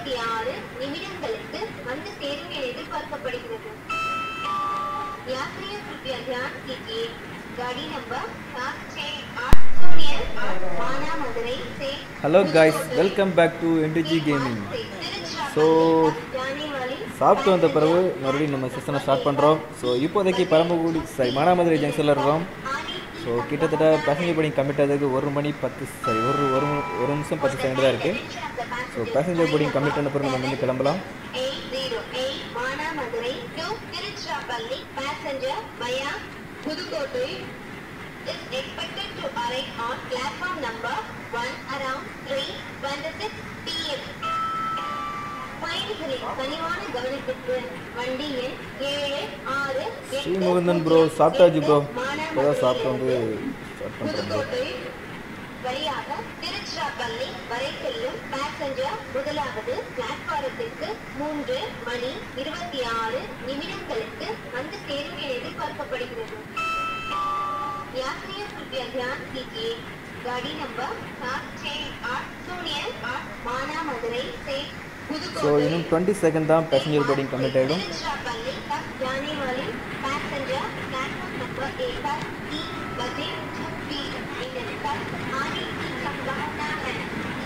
இருபத்தி ஆறு நிமிடங்களுக்கு வந்து சேரும் என எதிர்பார்க்கப்படுகிறது यात्रियों कृपया ध्यान कीजिए गाड़ी नंबर सात छः आठ शून्य आठ माना मदुरई से hello guys welcome back to NTG gaming so जाने वाली சாப்பிட்டு வந்த பிறகு மறுபடியும் நம்ம செஷனை ஸ்டார்ட் பண்ணுறோம் ஸோ இப்போதைக்கு பரமக்குடி சாரி மானாமதுரை ஜங்ஷனில் இருக்கிறோம் ஸோ கிட்டத்தட்ட பேசஞ்சர் போர்டிங் கம்மிட் ஆகிறதுக்கு ஒரு மணி பத்து சாரி ஒரு ஒரு மணி- ஒரு நிமிஷம் பத்து செகண்ட் தான் இருக்குது ஸோ பேசஞ்சர் போர்டிங் கம்மிட் ஆன பிறகு நம்ம வந்து கிளம்பலாம் 808 மானா Madurai to Tiruchirappalli passenger via Pudukkottai is expected to arrive on platform number 1 around 3:26 pm. பயணிகளின் கனிவான கவனத்திற்கு வண்டி எண் ஏழு ஆறு எட்டு, ஸ்ரீமுகுந்தன் ப்ரோ சாப்பிட்டாச்சு ப்ரோ மானா இப்போ தான் சாப்பிட்டு வந்து மதுரையிலிருந்து ஸ்டார்ட் பண்ணுறோம் ப்ரோ புதுக்கோட்டை வழியாக திருச்சிராப்பள்ளி வரை செல்லும் பேசஞ்சர் முதலாவது பிளாட்பாரத்திற்கு மூன்று மணி இருபத்தி ஆறு நிமிடங்களுக்கு வந்து சேரும் என எதிர்பார்க்கப்படுகிறது यात्रियों कृपया ध्यान कीजिए गाड़ी नंबर सात छः आठ शून्य आठ माना मदुरई से ஸோ पुदुकोटई இன்னும் டுவெண்ட்டி செகண்ட் தான் பேசஞ்சர் போர்டிங் கம்மிட் ஆகிடும் तिरुचिरापल्ली तक जाने वाली पैसेंजर प्लेटफॉर्म नंबर एक पर तीन बजे छब्बीस मिनट तक आने की संभावना है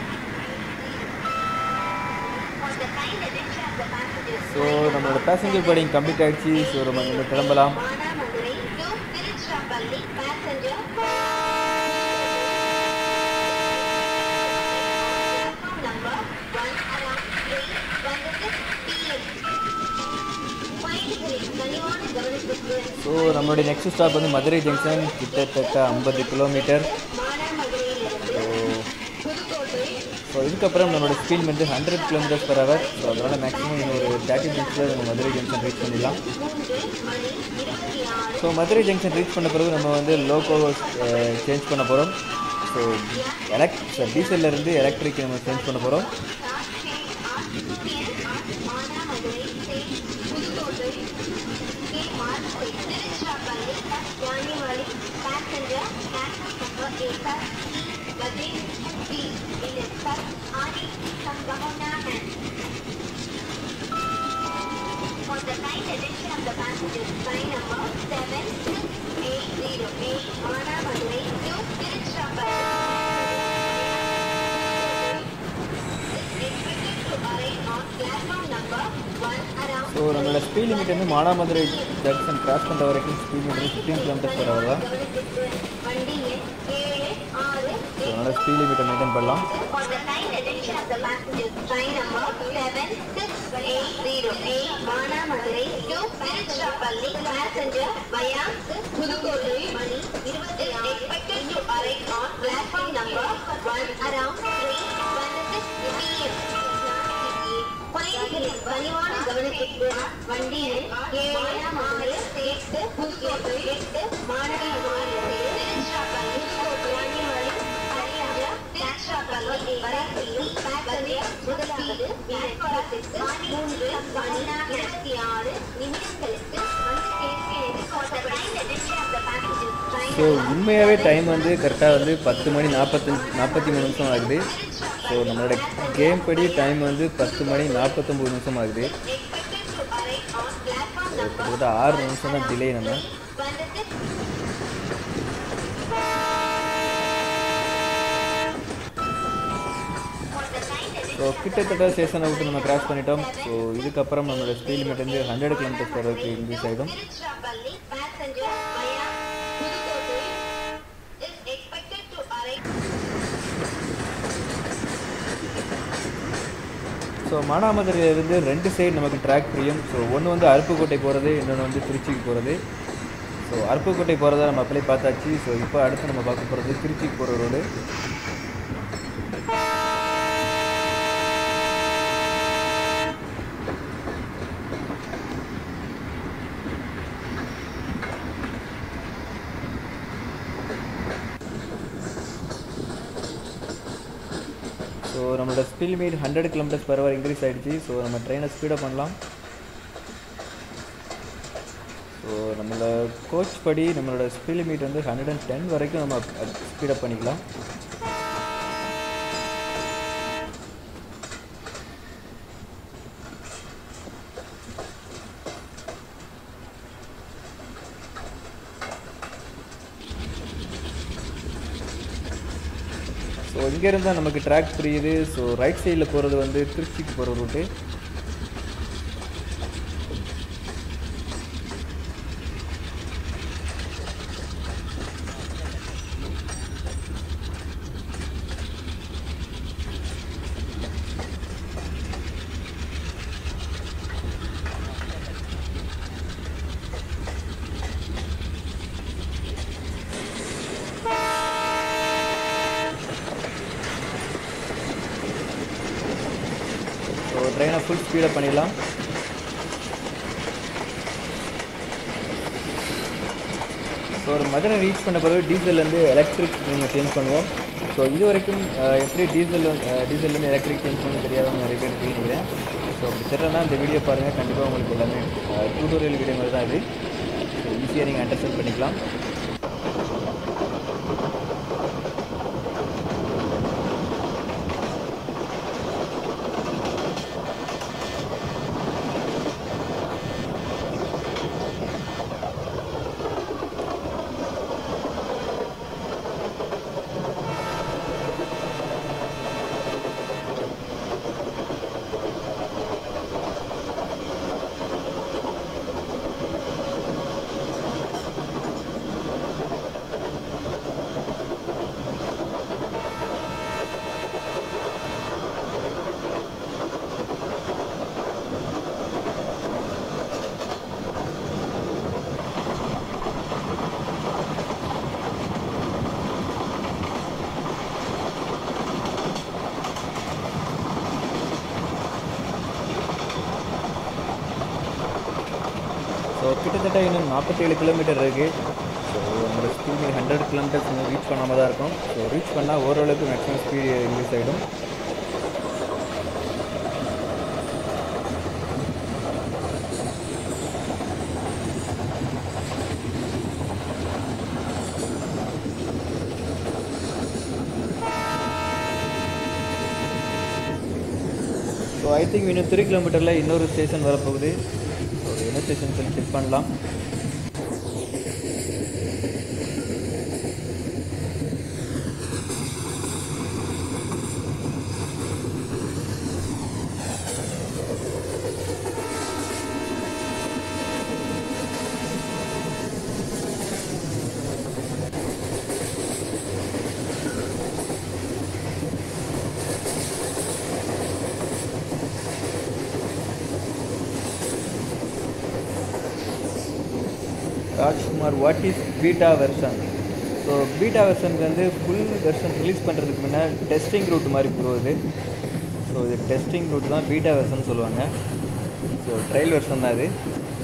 For the kind attention of the passengers, so நம்மளோட பேசஞ்சர் போர்டிங் கம்ப்ளீட் ஆயிடுச்சு ஸோ நம்ம இங்கே கிளம்பலாம் Manamadurai to Tiruchirappalli passenger platform number one around three twenty-six PM. பயணிகளின் கனிவான கவனத்திற்கு ஸோ நம்மளுடைய நெக்ஸ்ட் ஸ்டாப் வந்து மதுரை ஜங்ஷன் கிட்டத்தட்ட ஐம்பது கிலோமீட்டர் மானாமதுரையிலிருந்து ஸோ புதுக்கோட்டை ஸோ இதுக்கப்புறம் நம்மளோட ஸ்பீட் வந்து hundred kilometres per hour so அதனால் மேக்ஸிமம் இன்னும் ஒரு தேர்ட்டி மினிட்ஸில் நம்ம மதுரை ஜங்ஷன் ரீச் பண்ணிடலாம் மூன்று மணி இருபத்தி ஆறு ஸோ மதுரை ஜங்ஷன் ரீச் பண்ண பிறகு நம்ம வந்து லோகோ சேஞ்ச் பண்ண போகிறோம் ஸோ எலக்ட் டீசல்லேருந்து எலக்ட்ரிக் நம்ம சேஞ்ச் பண்ண போகிறோம் For the kind attention of the passengers, train number 7808 Mana Madurai to Tiruchirappalli. expected to arrive on platform number 1 around so நம்மளோட ஸ்பீட் லிமிட் வந்து மானாமதுரை ஜங்ஷன் கிராஸ் பண்ணுற வரைக்கும் ஸ்பீட் லிமிட் வந்து fifteen kilometres per hour தான் கவனத்திற்கு வண்டி எண் ஏழு ஆறு ஸோ அதனால் ஸ்பீட் லிமிட்டை மெயின்டைன் பண்ணலாம் For the kind attention of the passengers, train number 7808 Mana Madurai to Tiruchirappalli passenger via Pudukkottai money 26 expected to arrive on platform number 1 around 3:26 PM. பயணிகளின் பணிவான கவனத்திற்கு வண்டி எண் ஏழு ஆறு எட்டு புதுக்கோட்டை எட்டு மாநகரிலிருந்து திருச்சிராப்பள்ளி வாணிமலை ஹரியானா திருச்சிராப்பள்ளி வரை செல்லும் பேசஞ்சர் முதலாவது பிளாட்பாரத்திற்கு மூன்று மணி இருபத்தி ஆறு நிமிடங்களுக்கு வந்து சேர்க்க எதிர்பார்க்கப்படுகிறது ஸோ உண்மையாகவே டைம் வந்து கரெக்டாக வந்து பத்து மணி நாற்பத்தஞ்சு நாற்பத்தி மூணு நிமிஷம் ஆகுது ஸோ நம்மளோட கேம் படி டைம் வந்து பத்து மணி நாற்பத்தொம்பது நிமிஷம் ஆகுது expected to arrive on platform so கிட்டத்தட்ட ஆறு நிமிஷம் தான் டிலே நம்ம 26 ஸோ கிட்டத்தட்ட ஸ்டேஷனை விட்டு நம்ம கிராஸ் பண்ணிட்டோம் ஸோ இதுக்கப்புறம் நம்மளோட ஸ்பீட் லிமிட் வந்து ஹண்ட்ரட் கிலோமீட்டர்ஸ் வரைக்கும் இன்க்ரீஸ் ஆகிடும் Tiruchirappalli passenger via Pudukkottai is expected to arrive so மானாமதுரையிலேருந்து ரெண்டு சைடு நமக்கு ட்ராக் ஃப்ரீயும் ஸோ ஒன்று வந்து அருப்புக்கோட்டை போகிறது இன்னொன்று வந்து திருச்சிக்கு போகிறது ஸோ அருப்புக்கோட்டை போகிறத நம்ம அப்படியே பார்த்தாச்சு ஸோ இப்போ அடுத்து நம்ம பார்க்க போகிறது திருச்சிக்கு போகிற ரோடு ஸோ நம்மளோட speed limit hundred kilometres per hour increase ஆகிடுச்சு ஸோ நம்ம ட்ரெயினை ஸ்பீடப் பண்ணலாம் ஸோ நம்மளோட கோச் படி நம்மளோட ஸ்பீட் லிமிட் வந்து ஹண்ட்ரட் அண்ட் டென் வரைக்கும் நம்ம ஸ்பீடப் பண்ணிக்கலாம் இங்கேருந்து தான் நமக்கு ட்ராக் புரியுது ஸோ ரைட் சைடில் போகிறது வந்து திருச்சிக்கு போகிற ரூட்டு ஸோ ட்ரெயினை ஃபுல் ஸ்பீடப் பண்ணிடலாம் ஸோ ஒரு மதுரை ரீச் பண்ண பிறகு டீசல்லேருந்து எலக்ட்ரிக் நீங்கள் சேஞ்ச் பண்ணுவோம் ஸோ இது வரைக்கும் அஹ், எப்படி டீசல் டீசல்லேருந்து எலக்ட்ரிக் சேஞ்ச் பண்ண தெரியாதவங்க நிறைய பேர் கேட்குறேன் ஸோ அப்படி தெரியலனா இந்த வீடியோ பாருங்கள் கண்டிப்பாக உங்களுக்கு எல்லாமே டியூட்டோரியல் வீடியோ மாதிரி தான் இது ஸோ ஈஸியாக நீங்கள் அண்டர்ஸ்டாண்ட் பண்ணிக்கலாம் ஸோ கிட்டத்தட்ட இன்னும் நாற்பத்தேழு கிலோமீட்டர் இருக்குது ஸோ நம்மளோட ஸ்பீட் ஹண்ட்ரட் கிலோமீட்டர்ஸ் இன்னும் ரீச் பண்ணாமல் தான் இருக்கும் ஸோ ரீச் பண்ணால் ஓரளவுக்கு மேக்ஸிமம் ஸ்பீடு இன்க்ரீஸ் ஆகிடும் ஸோ ஐ திங்க் இன்னும் த்ரீ கிலோமீட்டரில் இன்னொரு ஸ்டேஷன் வரப்போகுது ஸோ என்ன ஸ்டேஷன் சொல்லி செக் பண்ணலாம் Rajkumar what is beta version so beta வெர்ஷனுக்கு வந்து ஃபுல் வெர்ஷன் ரிலீஸ் பண்ணுறதுக்கு முன்னே டெஸ்டிங் ரூட் மாதிரி போகுது ஸோ இது டெஸ்டிங் ரூட் தான் பீட்டா வெர்ஷன் சொல்லுவாங்க ஸோ ட்ரையல் வெர்ஷன் தான் இது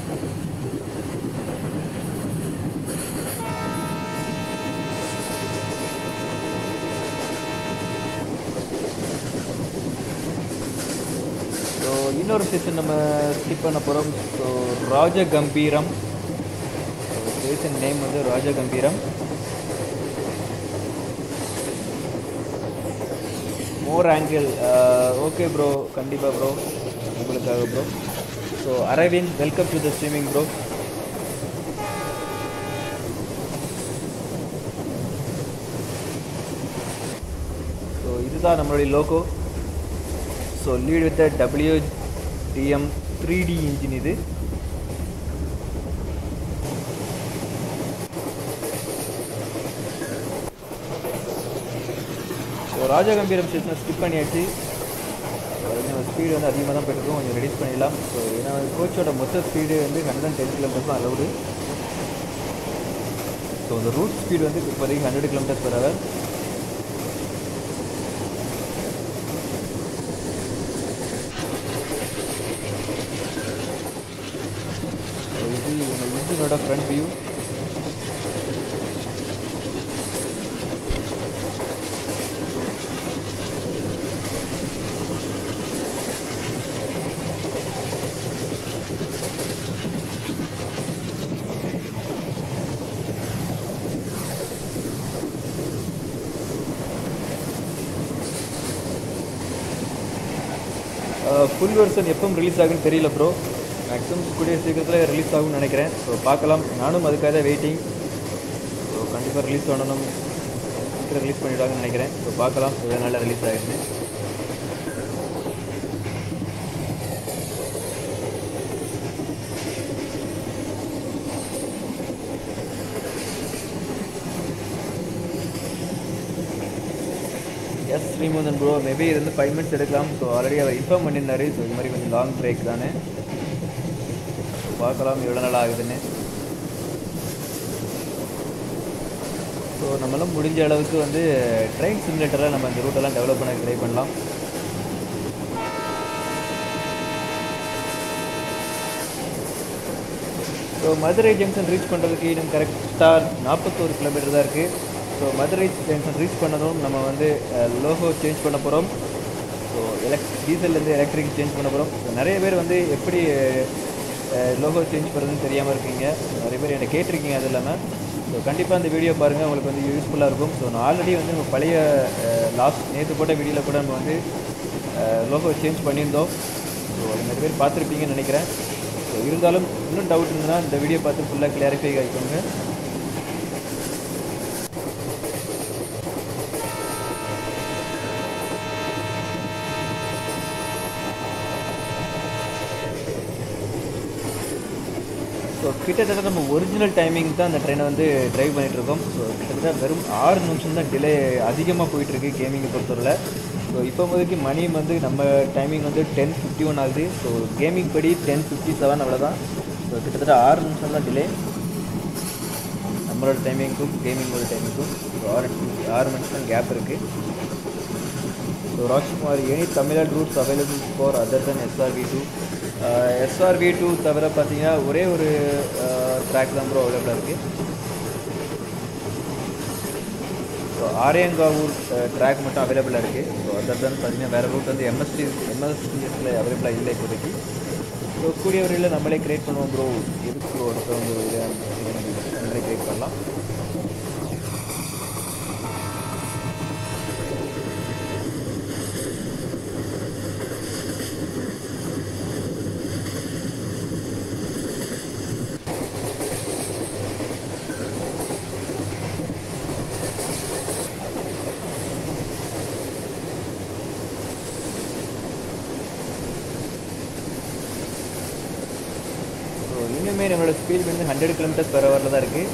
ஸோ இன்னொரு ஸ்டேஷன் நம்ம ஸ்கிப் பண்ண போகிறோம் ஸோ ராஜகம்பீரம் ஸ்டேஷன் நேம் வந்து Rajagambeeram more angle okay bro கண்டிப்பாக ப்ரோ உங்களுக்காக bro so Aravind welcome to the streaming bro so இதுதான் நம்மளுடைய loco so lead with W DM three D engine இது ஸோ ராஜகம்பீரம் ஸ்டேஷனை ஸ்கிப் பண்ணியாச்சு இன்னும் ஸ்பீடு வந்து அதிகமாக தான் போயிட்டுருக்கோம் கொஞ்சம் ரெடியூஸ் பண்ணிடலாம் ஸோ ஏன்னா கோச்சோட மொத்த ஸ்பீடு வந்து ஹண்ட்ரட் அண்ட் டென் கிலோமீட்டர் தான் அலவுடு ஸோ இந்த ரூட் ஸ்பீடு வந்து இப்போதைக்கு hundred kilometres per hour so இது உங்கள் இன்ஜினோட ஃப்ரண்ட் வியூ ஃபுல் வெர்ஷன் எப்போ ரிலீஸ் ஆகுன்னு தெரியல ப்ரோ மேக்ஸிமம் கூடிய சீக்கிரத்தில் ரிலீஸ் ஆகும்னு நினைக்கிறேன் ஸோ பார்க்கலாம் நானும் அதுக்காக தான் வெயிட்டிங் ஸோ கண்டிப்பாக ரிலீஸ் பண்ணணும் சீக்கிரம் ரிலீஸ் பண்ணிடுவாங்கன்னு நினைக்கிறேன் ஸோ பார்க்கலாம் எவ்வளோ நாளில் ரிலீஸ் ஆகிடுது எஸ் ஸ்ரீமுந்தன் ப்ரோ மேபி இது வந்து ஃபைவ் மினிட்ஸ் எடுக்கலாம் ஸோ ஆல்ரெடி அவர் இன்ஃபார்ம் பண்ணியிருந்தாரு ஸோ இது மாதிரி கொஞ்சம் லாங் பிரேக் தானே பார்க்கலாம் எவ்வளோ நாள் ஆகுதுன்னு ஸோ நம்மளாம் முடிஞ்ச அளவுக்கு வந்து ட்ரெயின் சிமுலேட்டராக நம்ம இந்த ரூட்டெல்லாம் டெவலப் பண்ண ட்ரை பண்ணலாம் ஸோ மதுரை ஜங்ஷன் ரீச் பண்ணுறதுக்கு இன்னும் கரெக்டாக நாற்பத்தோரு கிலோமீட்டர் தான் இருக்குது ஸோ மதுரை ஜங்ஷன் ரீச் பண்ணதும் நம்ம வந்து லோகோ சேஞ்ச் பண்ண போகிறோம் ஸோ எலக்ட் டீசல்லேருந்து எலக்ட்ரிக் சேஞ்ச் பண்ண போகிறோம் ஸோ நிறைய பேர் வந்து எப்படி லோகோ சேஞ்ச் பண்ணுறதுன்னு தெரியாமல் இருக்கீங்க நிறைய பேர் என்னை கேட்டிருக்கீங்க அது இல்லாமல் ஸோ கண்டிப்பாக அந்த வீடியோ பாருங்கள் உங்களுக்கு வந்து யூஸ்ஃபுல்லாக இருக்கும் ஸோ நான் ஆல்ரெடி வந்து நம்ம பழைய லாஸ்ட் நேற்று போட்ட வீடியோவில் கூட நம்ம வந்து லோகோ சேஞ்ச் பண்ணியிருந்தோம் ஸோ அது நிறைய பேர் பார்த்துருப்பீங்கன்னு நினைக்கிறேன் ஸோ இருந்தாலும் இன்னும் டவுட் இருந்ததுன்னா இந்த வீடியோ பார்த்து ஃபுல்லாக கிளாரிஃபை ஆகிக்கோங்க ஸோ கிட்டத்தட்ட நம்ம ஒரிஜினல் டைமிங் தான் அந்த ட்ரெயினை வந்து டிரைவ் பண்ணிகிட்ருக்கோம் ஸோ கிட்டத்தட்ட வெறும் ஆறு நிமிஷம் தான் டிலே அதிகமாக போயிட்டுருக்கு கேமிங்கை பொறுத்தவரை ஸோ இப்போ முதலுக்கு மணி வந்து நம்ம டைமிங் வந்து டென் ஃபிஃப்டி ஒன் ஆகுது ஸோ கேமிங் படி டென் ஃபிஃப்டி செவன் அவ்வளோதான் ஸோ கிட்டத்தட்ட ஆறு நிமிஷம் தான் டிலே நம்மளோட டைமிங்க்கும் கேமிங்கோட டைமிங்க்கும் ஸோ ஆறு ஆறு நிமிஷம் தான் கேப் இருக்குது so Rajkumar any Tamil Nadu routes available for other then SRV two SRV two தவிர பார்த்தீங்கன்னா ஒரே ஒரு ட்ராக் தான் ப்ரோ அவைலபிளாக இருக்குது ஸோ ஆரியங்காவூர் ட்ராக் மட்டும் அவைலபிளாக இருக்குது ஸோ அதர் தென் பார்த்தீங்கன்னா வேறு ரூட் வந்து எம்எஸ்டி எம்எஸ்டிஎஸில் அவைலபிளாக இல்லை இப்போதைக்கு ஸோ கூடிய வரையில் நம்மளே கிரியேட் பண்ணுவோம் ப்ரோ எதுக்கு ப்ரோ ஒருத்தவங்க இதை நம்மளே கிரியேட் பண்ணலாம் ஸோ இன்னுமே நம்மளோட ஸ்பீட் வந்து ஹண்ட்ரட் கிலோமீட்டர்ஸ் பெர் ஹவரில் தான் இருக்குது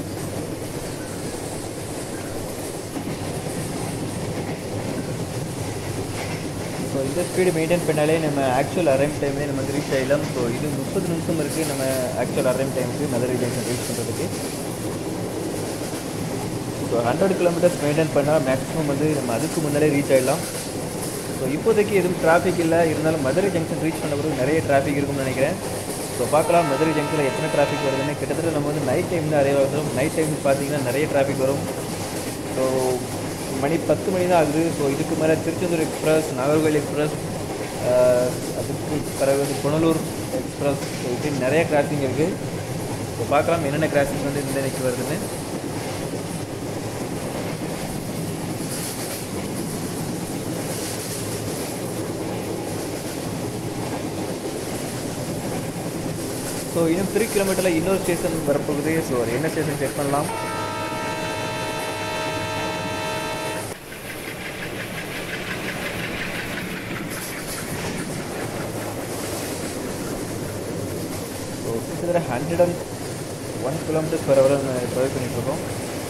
ஸோ இந்த ஸ்பீடு மெயின்டைன் பண்ணாலே நம்ம ஆக்சுவல் அரைம் டைம்லேயே நம்ம வந்து ரீச் ஆகிடலாம் ஸோ இது முப்பது நிமிஷம் இருக்குது நம்ம ஆக்சுவல் அரைம் டைமுக்கு மதுரை ஜங்ஷன் ரீச் பண்ணுறதுக்கு ஸோ ஹண்ட்ரட் கிலோமீட்டர்ஸ் மெயின்டைன் பண்ணால் மேக்ஸிமம் வந்து நம்ம அதுக்கு முன்னாலே ரீச் ஆகிடலாம் ஸோ இப்போதைக்கு எதுவும் டிராஃபிக் இல்லை இருந்தாலும் மதுரை ஜங்ஷன் ரீச் பண்ண பிறகு நிறைய டிராஃபிக் இருக்கும்னு நினைக்கிறேன் ஸோ பார்க்கலாம் மதுரை ஜங்ஷனில் எத்தனை டிராஃபிக் வருதுன்னு கிட்டத்தட்ட நம்ம வந்து நைட் டைம் தான் அரைவ் ஆகிறோம் நைட் டைம் பார்த்தீங்கன்னா நிறைய டிராஃபிக் வரும் ஸோ மணி பத்து மணி தான் ஆகுது ஸோ இதுக்கு மேலே திருச்செந்தூர் எக்ஸ்பிரஸ் நாகர்கோவில் எக்ஸ்பிரஸ் அதுக்கு பிறகு வந்து புனலூர் எக்ஸ்பிரஸ் ஸோ இப்படி நிறைய கிராசிங் இருக்குது ஸோ பார்க்கலாம் என்னென்ன கிராசிங் வந்து இந்த இன்னைக்கு வருதுன்னு ஸோ இன்னும் த்ரீ கிலோமீட்டரில் இன்னொரு ஸ்டேஷன் வரப்போகுது ஸோ அது என்ன ஸ்டேஷன் செக் பண்ணலாம் ஸோ கிட்டத்தட்ட hundred and one kilometres per hour drive பண்ணிகிட்ருக்கோம்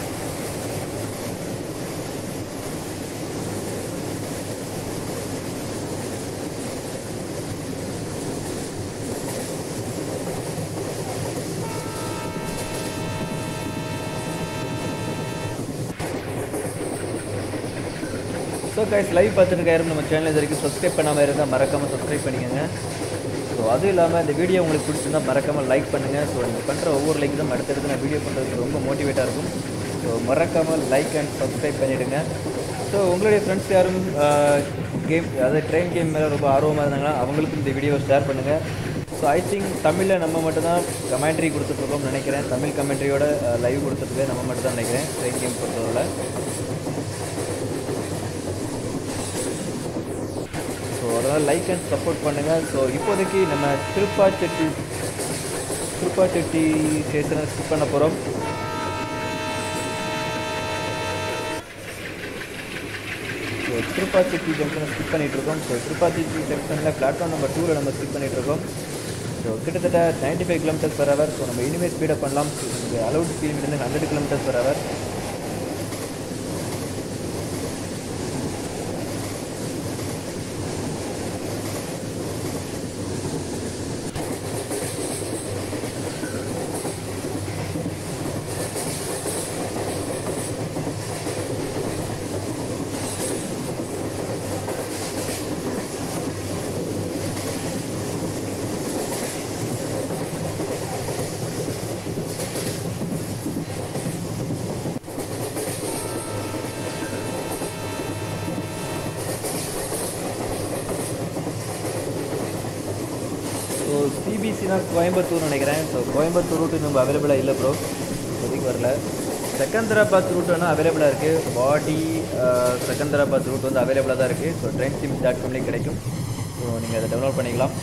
ஸோ கைஸ் லைவ் பார்த்துருக்காயிரம் நம்ம சேனல் இது வரைக்கும் சப்ஸ்கிரைப் பண்ணாமல் இருந்தால் மறக்காமல் சப்ஸ்கிரைப் பண்ணிக்கோங்க ஸோ அதுவும் இல்லாமல் இந்த வீடியோ உங்களுக்கு பிடிச்சிருந்தா மறக்காமல் லைக் பண்ணுங்கள் ஸோ நீங்கள் பண்ணுற ஒவ்வொரு லைக் தான் அடுத்தடுத்து நான் வீடியோ பண்ணுறதுக்கு ரொம்ப மோட்டிவேட்டாக இருக்கும் ஸோ மறக்காமல் லைக் அண்ட் சப்ஸ்கிரைப் பண்ணிவிடுங்க ஸோ உங்களுடைய ஃப்ரெண்ட்ஸ் யாரும் கேம் அதாவது ட்ரெயின் கேம் மேலே ரொம்ப ஆர்வமாக இருந்தாங்கன்னா அவங்களுக்கும் இந்த வீடியோவை ஷேர் பண்ணுங்கள் ஸோ ஐ திங்க் தமிழில் நம்ம மட்டும் தான் கமெண்ட்ரி கொடுத்துட்ருக்கோம்னு நினைக்கிறேன் தமிழ் கமெண்ட்ரியோட லைவ் கொடுத்துருக்கு நம்ம மட்டும் தான் நினைக்கிறேன் ட்ரெயின் கேம் பொறுத்தவரை ஸோ அதனால் லைக் அண்ட் சப்போர்ட் பண்ணுங்கள் ஸோ இப்போதைக்கு நம்ம திருப்பாச்செட்டி திருப்பாச்செட்டி ஸ்டேஷனை ஸ்கிப் பண்ண போகிறோம் ஸோ திருப்பாச்சி ஜங்ஷனை ஸ்கிப் பண்ணிட்டு இருக்கோம் ஸோ திருப்பாச்சி ஜங்ஷனில் பிளாட்ஃபார்ம் நம்பர் டூவில் நம்ம ஸ்கிப் பண்ணிட்டு இருக்கோம் ஸோ கிட்டத்தட்ட 95 five kilometres per hour so நம்ம இனிமேல் ஸ்பீடப் பண்ணலாம் அலவுட் ஸ்பீட் வந்து hundred kilometres per hour so சிபிசினா கோயம்புத்தூர் நினைக்கிறேன் ஸோ கோயம்புத்தூர் ரூட்டு நம்ம அவைலபிளாக இல்லை ப்ரோ இப்போதைக்கு வரல செகந்தராபாத் ரூட் வேணால் அவைலபிளாக இருக்குது பாடி செகந்தராபாத் ரூட் வந்து அவைலபிளாக தான் இருக்குது ஸோ ட்ரெயின் சிம் டாட் காம்லேயும் கிடைக்கும் ஸோ நீங்கள் அதை டவுன்லோட் பண்ணிக்கலாம்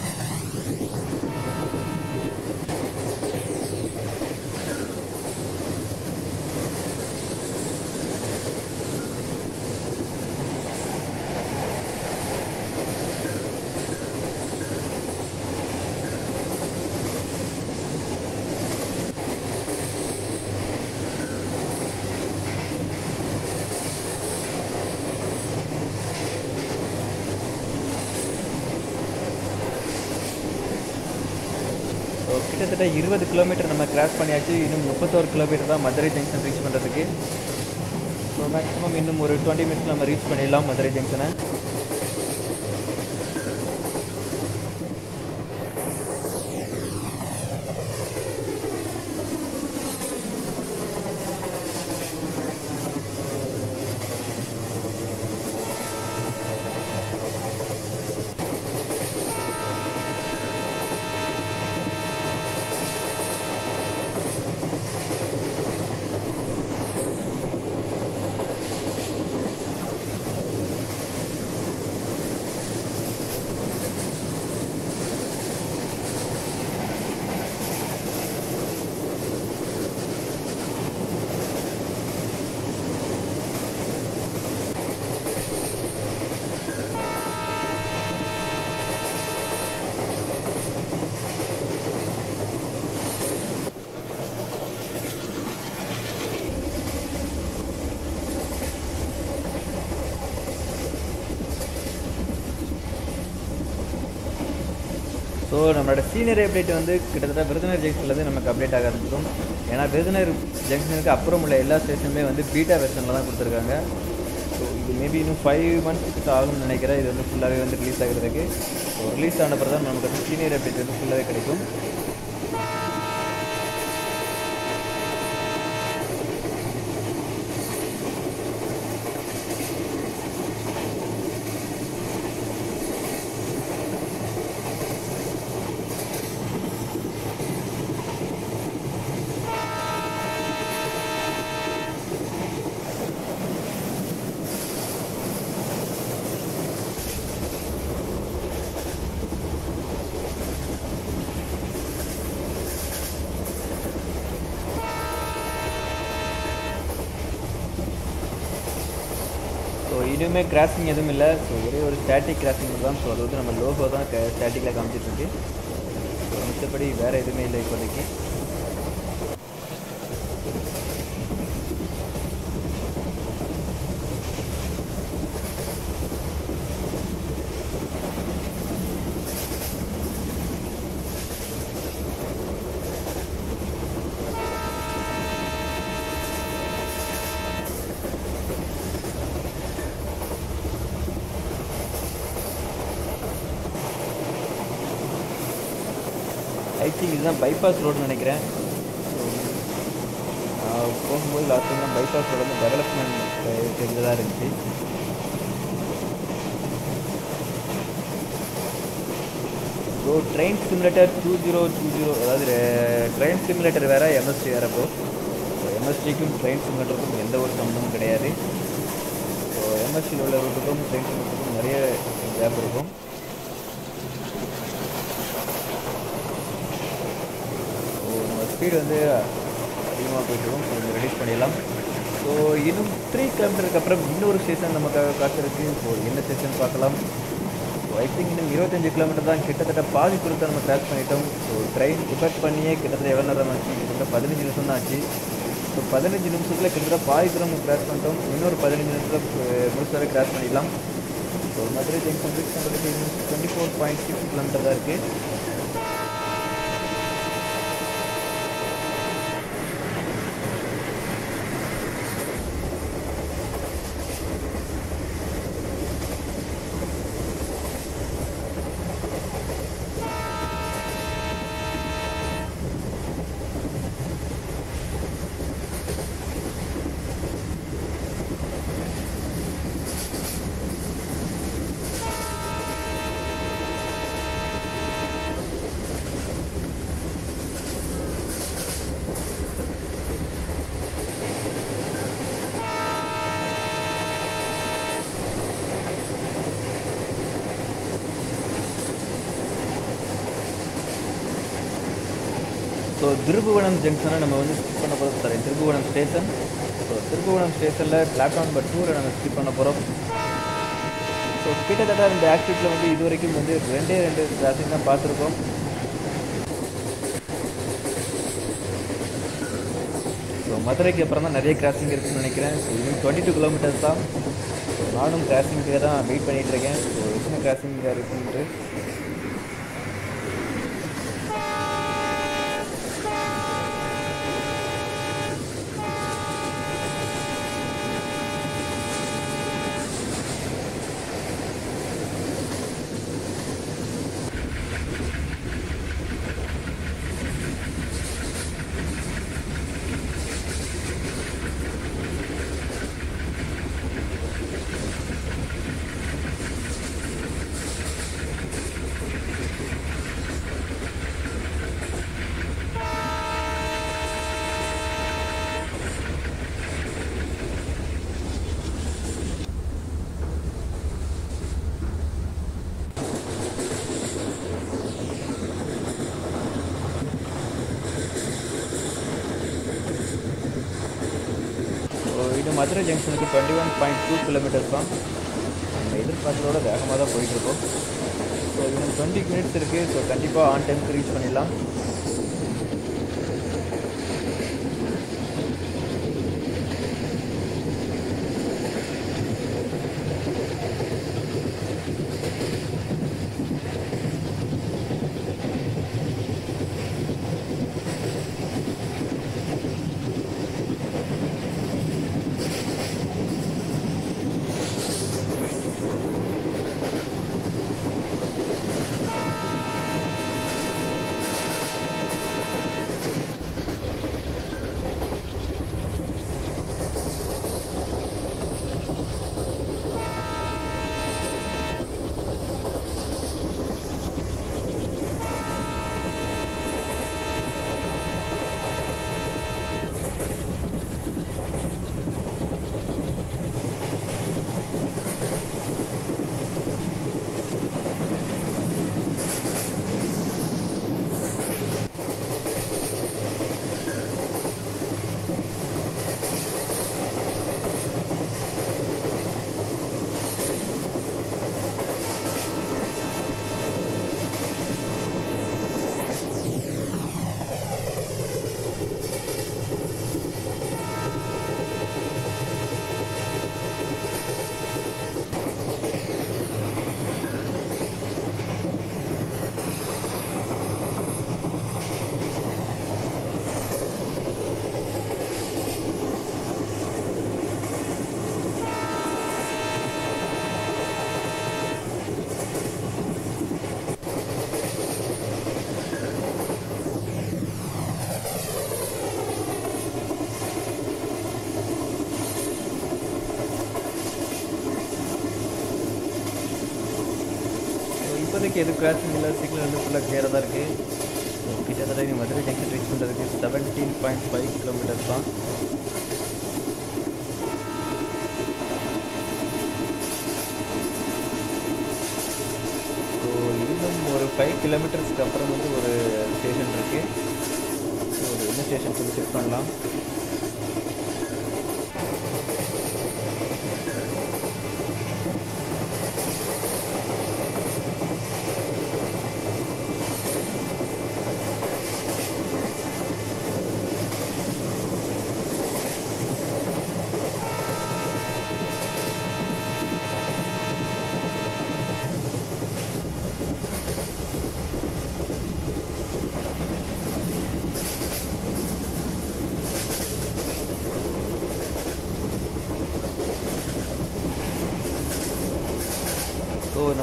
ஸோ கிட்டத்தட்ட இருபது கிலோமீட்டர் நம்ம கிராஸ் பண்ணியாச்சு இன்னும் முப்பத்தோரு கிலோமீட்டர் தான் மதுரை ஜங்ஷன் ரீச் பண்ணுறதுக்கு ஸோ மேக்ஸிமம் இன்னும் ஒரு டுவெண்ட்டி மினிட்ஸ் நம்ம ரீச் பண்ணிடலாம் மதுரை ஜங்ஷனை ஸோ நம்மளோட சீனியர் அப்டேட் வந்து கிட்டத்தட்ட விருதுநகர் ஜங்ஷன்லேருந்து நமக்கு அப்டேட் ஆக ஆரம்பிச்சிடும் ஏன்னா விருதுநகர் ஜங்ஷனுக்கு அப்புறம் உள்ள எல்லா ஸ்டேஷனுமே வந்து பீட்டா வெர்ஷனில் தான் கொடுத்துருக்காங்க ஸோ இது மேபி இன்னும் ஃபைவ் மந்த்ஸ்க்கு ஆகும்னு நினைக்கிறேன் இது வந்து ஃபுல்லாகவே வந்து ரிலீஸ் ஆகிறதுக்கு ஸோ ரிலீஸ் ஆன பிறகு தான் நமக்கு வந்து சீனியர் அப்டேட் வந்து ஃபுல்லாகவே கிடைக்கும் ஸோ இனிமே கிராசிங் எதுவும் இல்லை ஸோ ஒரே ஒரு ஸ்டாட்டிக் கிராசிங் தான் ஸோ அது வந்து நம்ம லோகோ தான் ஸ்டாட்டிக்கில் காமிச்சிட்டு இருக்கு ஸோ மிச்சப்படி வேறு எதுவுமே இல்லை இப்போதைக்கு ஐ திங்க் இதுதான் பைபாஸ் ரோடுன்னு நினைக்கிறேன் ஸோ போகும்போது லாஸ்ட் டைம் பைபாஸ் ரோடு வந்து டெவலப்மெண்ட் தெரிஞ்சதாக இருந்துச்சு so train simulator two zero two zero அதாவது ட்ரெயின் சிமுலேட்டர் வேறு எம்எஸ்டி வேறு ப்ரோ ஸோ எம்எஸ்டிக்கும் ட்ரெயின் சிமுலேட்டருக்கும் எந்த ஒரு சம்மந்தமும் கிடையாது ஸோ எம்எஸ்டியில் உள்ள ரூட்டுக்கும் ட்ரெயின் சிமுலேட்டருக்கும் நிறைய கேப் இருக்கும் ஸோ நம்ம ஸ்பீடு வந்து அதிகமாக போயிட்டுருக்கோம் ஸோ இதை ரெடியூஸ் பண்ணிடலாம் ஸோ ஸோ இன்னும் த்ரீ கிலோமீட்டருக்கு அப்புறம் இன்னொரு ஸ்டேஷன் நமக்காக காத்திருக்கு ஸோ என்ன ஸ்டேஷன் பார்க்கலாம் ஸோ ஐ திங்க் இன்னும் இருபத்தஞ்சு கிலோமீட்டர் தான் கிட்டத்தட்ட பாதி தூரத்தை நம்ம கிராஸ் பண்ணிட்டோம் ஸோ ட்ரெயின் டிபெக்ட் பண்ணியே கிட்டத்தட்ட எவ்வளோ நேரம் ஆச்சு கிட்டத்தட்ட பதினஞ்சு நிமிஷம் தான் ஆச்சு ஸோ பதினஞ்சு நிமிஷத்தில் கிட்டத்தட்ட பாதி தூரம் நம்ம கிராஸ் பண்ணிட்டோம் இன்னொரு பதினஞ்சு நிமிஷத்தில் முழுசாக கிராஸ் பண்ணிடலாம் ஸோ மதுரை ஜங்ஷன் ரீச் பண்ணுறதுக்கு twenty four point six kilometre தான் இருக்குது ஸோ திருபுவனம் ஜங்ஷனை நம்ம வந்து ஸ்கிப் பண்ண போகிறோம் sorry Thiruppuvanam station so Thiruppuvanam ஸ்டேஷனில் பிளாட்ஃபார்ம் நம்பர் டூவில் நம்ம ஸ்கிப் பண்ண போகிறோம் ஸோ கிட்டத்தட்ட இந்த ஆக்டிவிட்டியில் வந்து இது வரைக்கும் வந்து ரெண்டே ரெண்டு கிராசிங் தான் பார்த்துருக்கோம் ஸோ மதுரைக்கு அப்புறம் தான் நிறைய கிராசிங் இருக்குன்னு நினைக்கிறேன் ஸோ இன்னும் டுவெண்ட்டி டூ கிலோமீட்டர்ஸ் தான் ஸோ நானும் கிராசிங்க்கு தான் வெயிட் பண்ணிகிட்டு இருக்கேன் ஸோ எத்தனை கிராசிங் இருக்குன்ட்டு ஸோ இது மதுரை ஜங்ஷனுக்கு twenty one point two kilometres தான் நம்ம எதிர்பார்த்ததோட வேகமாக தான் போயிட்டுருக்கோம் ஸோ இன்னும் டுவெண்ட்டி மினிட்ஸ் இருக்குது ஸோ கண்டிப்பாக ஆன் டைமுக்கு ரீச் பண்ணிடலாம் ஸோ இப்போதைக்கு எது கிராசிங் இல்லை சிக்னல் வந்து ஃபுல்லாக கிளியராக தான் இருக்குது ஸோ கிட்டத்தட்ட நீ மதுரை ஜங்ஷன் ரீச் பண்ணுறதுக்கு செவன்டீன் பாயிண்ட் ஃபைவ் கிலோமீட்டர்ஸ் தான் ஸோ இன்னும் ஒரு ஃபைவ் கிலோமீட்டர்ஸ்க்கு அப்புறம் வந்து ஒரு ஸ்டேஷன் இருக்குது ஸோ ஒரு என்ன ஸ்டேஷன் சொல்லி செக் பண்ணலாம்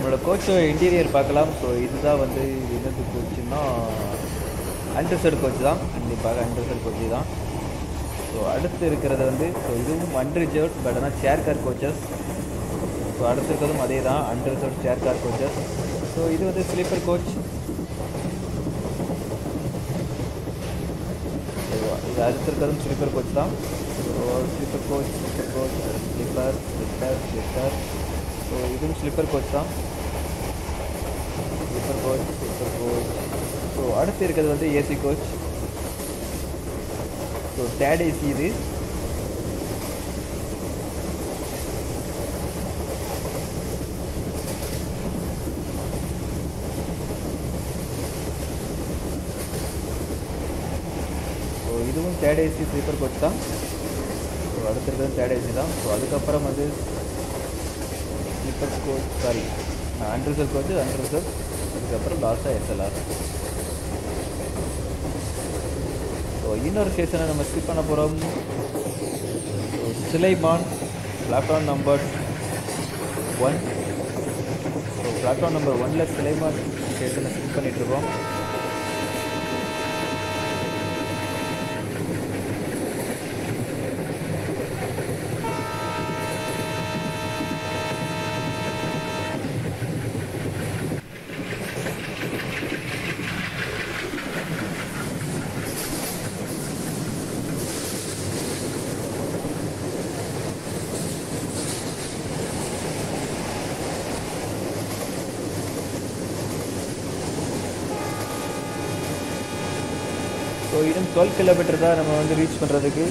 நம்மளோட கோச்சோட இன்டீரியர் பார்க்கலாம் ஸோ இதுதான் வந்து இது என்னது கோச்சுன்னா அண்டர்சர்ட் கோச் தான் கண்டிப்பாக அண்டர்சர்ட் கோச்சு தான் ஸோ அடுத்து இருக்கிறது வந்து ஸோ இதுவும் அன்ரிசர்வ் பட் ஆனால் சேர் கார் கோச்சஸ் ஸோ அடுத்து இருக்கிறதும் அதே தான் அண்டர்சர்வ் சேர் கார் கோச்சஸ் ஸோ இது வந்து ஸ்லீப்பர் கோச் இது அடுத்து இருக்கிறதும் ஸ்லீப்பர் கோச் தான் so sleeper coach sleeper coach sleeper sleeper sleeper so இதுவும் ஸ்லிப்பர் கோச் தான் sleeper coach sleeper coach so அடுத்து இருக்கிறது வந்து AC coach so third AC இது ஸோ இதுவும் தேர்ட் ஏசி ஸ்லீப்பர் கோச் தான் ஸோ அடுத்து இருக்கிறது தேர்ட் ஏசி தான் ஸோ அதுக்கப்புறம் வந்து sleeper coach sorry unreserved coach unreserved அதுக்கப்புறம் லாஸ்ட்டாக எஸ்எல்ஆர் ஸோ இன்னொரு ஸ்டேஷனை நம்ம ஸ்கிப் பண்ண போகிறோம் so Silaiman platform number one so platform number ஒனில் சிலைமான் ஸ்டேஷனை ஸ்கிப் பண்ணிகிட்ருக்கோம் ஸோ இன்னும் டுவெல் கிலோமீட்டர் தான் நம்ம வந்து ரீச் பண்ணுறதுக்கு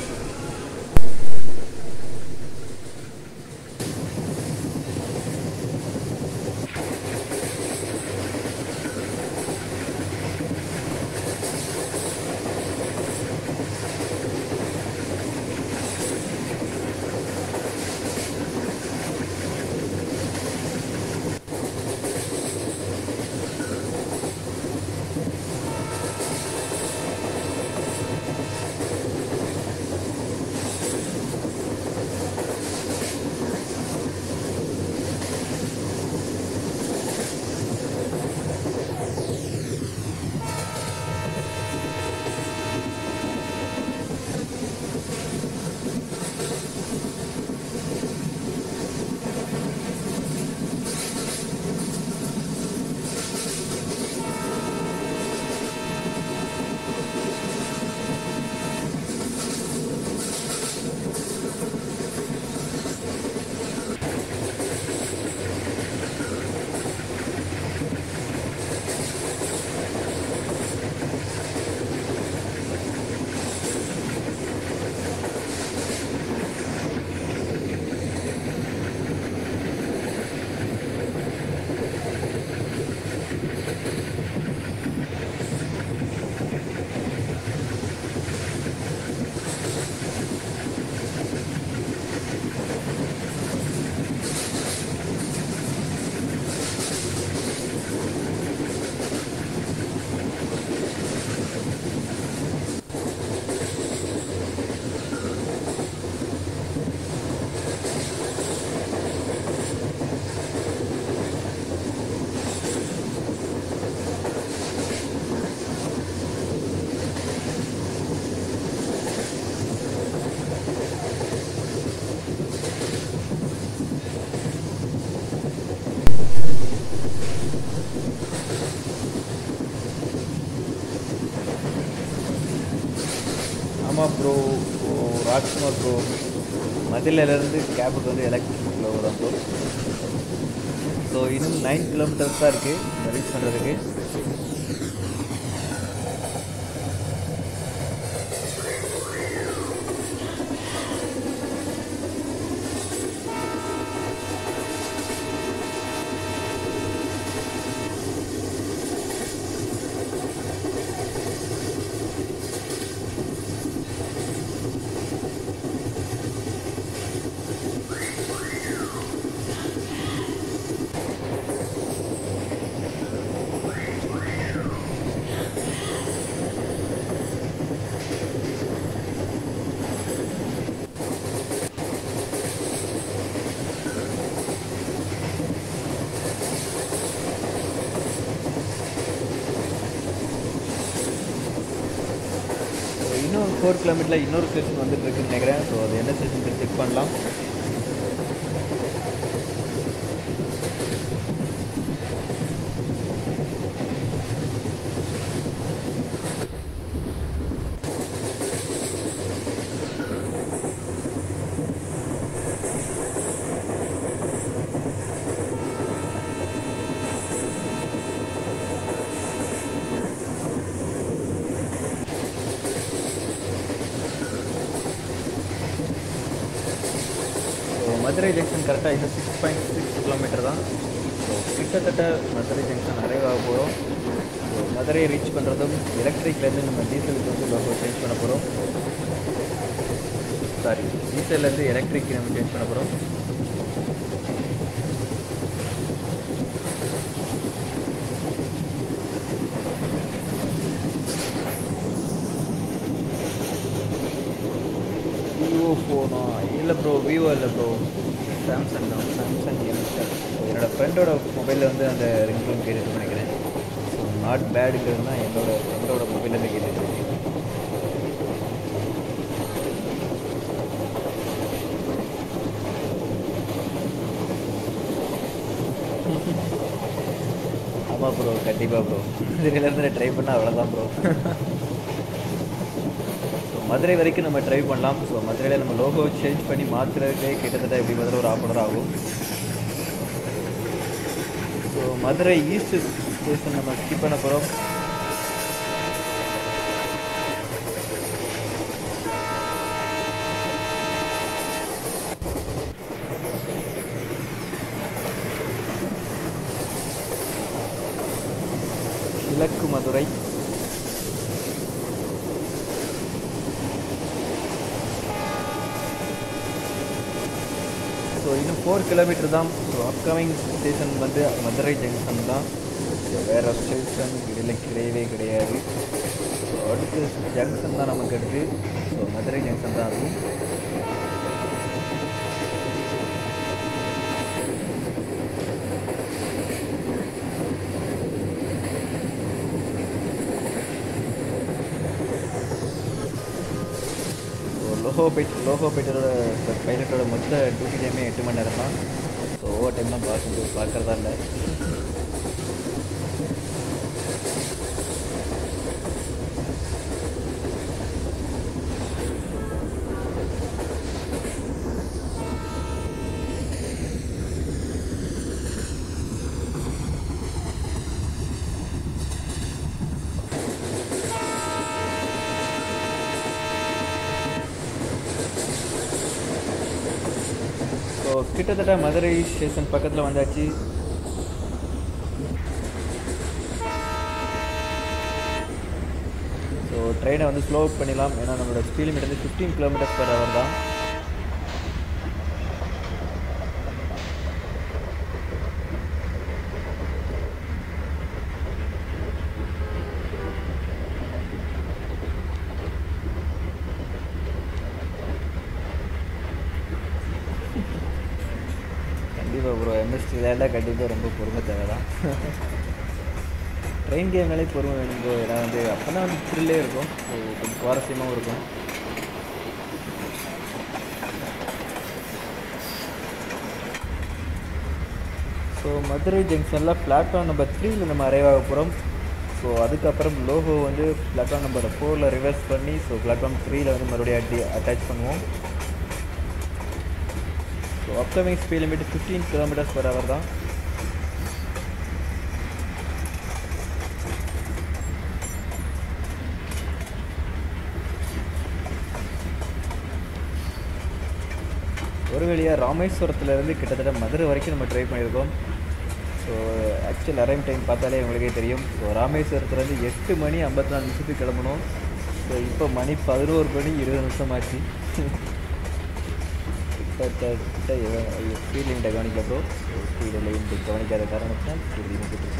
ஆமாம் ப்ரோ ராஜ்குமார் ப்ரோ மதிலிருந்து கேபுக்கு வந்து எலக்ட்ரிக் ஃப்ளோ தான் ப்ரோ ஸோ இன்னும் நைன் கிலோமீட்டர்ஸ் தான் இருக்குது ரீச் பண்ணுறதுக்கு இன்னும் ஃபோர் கிலோமீட்டரில் இன்னொரு ஸ்டேஷன் வந்துட்டு இருக்குன்னு நினைக்கிறேன் ஸோ அது என்ன ஸ்டேஷன் செக் பண்ணலாம் ஸோ மதுரை ஜங்ஷன் கரெக்டாக இது சிக்ஸ் பாயிண்ட் சிக்ஸ் கிலோமீட்டர் தான் ஸோ கிட்டத்தட்ட மதுரை ஜங்ஷன் நிறைவாக போகிறோம் ஸோ மதுரையை ரீச் பண்ணுறதும் எலக்ட்ரிக்லேருந்து நம்ம டீசலுக்கு வந்து லோகோ சேஞ்ச் பண்ண போகிறோம் சாரி டீசல்லேருந்து எலக்ட்ரிக் நம்ம சேஞ்ச் பண்ண போகிறோம் விவோ ஃபோனா இல்லை ப்ரோ விவோ இல்லை ப்ரோ சாம்சங் தான் சாம்சங் எம்ஸ்டர் என்னோடய ஃப்ரெண்டோட மொபைலில் வந்து அந்த ரிங்டோன் கேட்டுட்டு நினைக்கிறேன் ஸோ நாட் பேடுங்கிறது தான் என்னோட ஃப்ரெண்டோட மொபைல்லேருந்து கேட்டுட்டு இருக்கேன் ஆமாம் ப்ரோ கண்டிப்பாக ப்ரோ இதுலேருந்து ட்ரை பண்ணால் அவ்வளோதான் ப்ரோ ஸோ மதுரை வரைக்கும் நம்ம ட்ரை பண்ணலாம் ஸோ மதுரையில் நம்ம லோகோ சேஞ்ச் பண்ணி மாற்றுறதுக்கே கிட்டத்தட்ட எப்படி பதில் ஒரு ஆஃப் ஆகும் ஸோ மதுரை ஈஸ்ட் ஸ்டேஷன் நம்ம ஸ்கிப் பண்ண போகிறோம் கிழக்கு மதுரை ஸோ இன்னும் ஃபோர் கிலோமீட்டர் தான் ஸோ அப்கமிங் ஸ்டேஷன் வந்து மதுரை ஜங்ஷன் தான் ஸோ வேறு ஸ்டேஷன் இடையில கிடையவே கிடையாது ஸோ அடுத்து ஜங்ஷன் தான் நமக்கு அடுத்து ஸோ மதுரை ஜங்ஷன் தான் அதுவும் ஸோ லோகோ பைட் லோகோ பைட்டரோட பைலட்டோட மொத்த டியூட்டி டைமே எட்டு மணி நேரம் தான் ஸோ ஓவர் டைம்லாம் பார்க்க பார்க்குறதா இல்லை ஸோ கிட்டத்தட்ட மதுரை ஸ்டேஷன் பக்கத்தில் வந்தாச்சு ஸோ ட்ரெயினை வந்து ஸ்லோ பண்ணிடலாம் ஏன்னா நம்மளோட ஸ்பீட் லிமிட் வந்து ஃபிஃப்டீன் கிலோமீட்டர்ஸ் பர் ஹவர் தான் கண்டிப்பாக ப்ரோ எம்எஸ்டி விளையாண்டா கண்டிப்பாக ரொம்ப பொறுமை தேவை தான் ட்ரெயின் கேம்னாலே பொறுமை வேணும் ப்ரோ ஏன்னா வந்து அப்போ தான் வந்து த்ரில்லே இருக்கும் ஸோ கொஞ்சம் சுவாரஸ்யமாகவும் இருக்கும் ஸோ மதுரை ஜங்ஷனில் பிளாட்ஃபார்ம் நம்பர் த்ரீல நம்ம அரைவ் ஆக போகிறோம் ஸோ அதுக்கப்புறம் லோகோ வந்து பிளாட்ஃபார்ம் நம்பர் ஃபோரில் ரிவர்ஸ் பண்ணி ஸோ பிளாட்ஃபார்ம் த்ரீல வந்து மறுபடியும் அட்டி அட்டாச் பண்ணுவோம் so upcoming speed limit fifteen kilometres per hour தான் ஒரு வழியாக ராமேஸ்வரத்துலேருந்து கிட்டத்தட்ட மதுரை வரைக்கும் நம்ம ட்ரை பண்ணியிருக்கோம் ஸோ ஆக்சுவல் அரைம் டைம் பார்த்தாலே உங்களுக்கே தெரியும் ஸோ ராமேஸ்வரத்துலேருந்து எட்டு மணி ஐம்பத்தி நாலு நிமிஷத்துக்கு கிளம்பணும் ஸோ இப்போ மணி பதினோரு மணி இருபது நிமிஷம் ஆச்சு கிட்டத்தட்ட ஸ்பீட் லிமிட்டை கவனிக்கல ப்ரோ ஸ்பீடு லிமிட் கவனிக்காத காரணத்தினால் ஸ்பீட் லிமிட் இருக்கு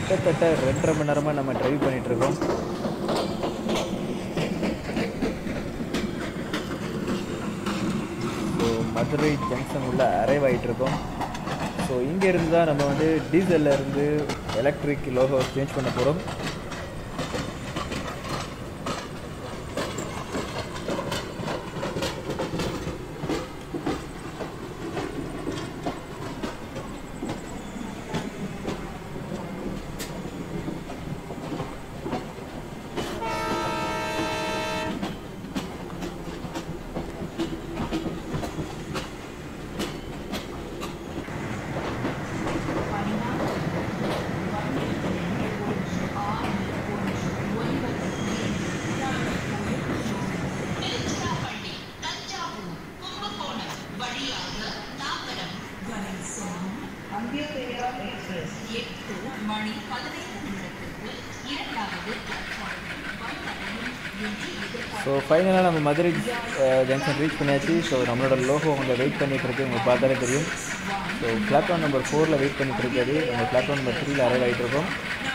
கிட்டத்தட்ட ரெண்டரை மணி நேரமாக நம்ம ட்ரைவ் பண்ணிகிட்ருக்கோம் ஸோ மதுரை ஜங்ஷன் உள்ள அரைவ் ஆகிட்ருக்கோம் ஸோ இங்கேருந்து தான் நம்ம வந்து டீசல்ல இருந்து எலக்ட்ரிக் லோகோ சேஞ்ச் பண்ண போகிறோம் ஸோ ஃபைனலாக நம்ம மதுரை ஜங்ஷன் ரீச் பண்ணியாச்சு ஸோ நம்மளோட லோகோ அங்கே வெயிட் பண்ணிட்டு இருக்கு உங்களுக்கு பார்த்தாலே தெரியும் ஸோ பிளாட்ஃபார்ம் நம்பர் ஃபோரில் வெயிட் பண்ணிட்டு இருக்காது நம்ம பிளாட்ஃபார்ம் நம்பர் த்ரீல அரைவ் ஆகிட்டு இருக்கோம்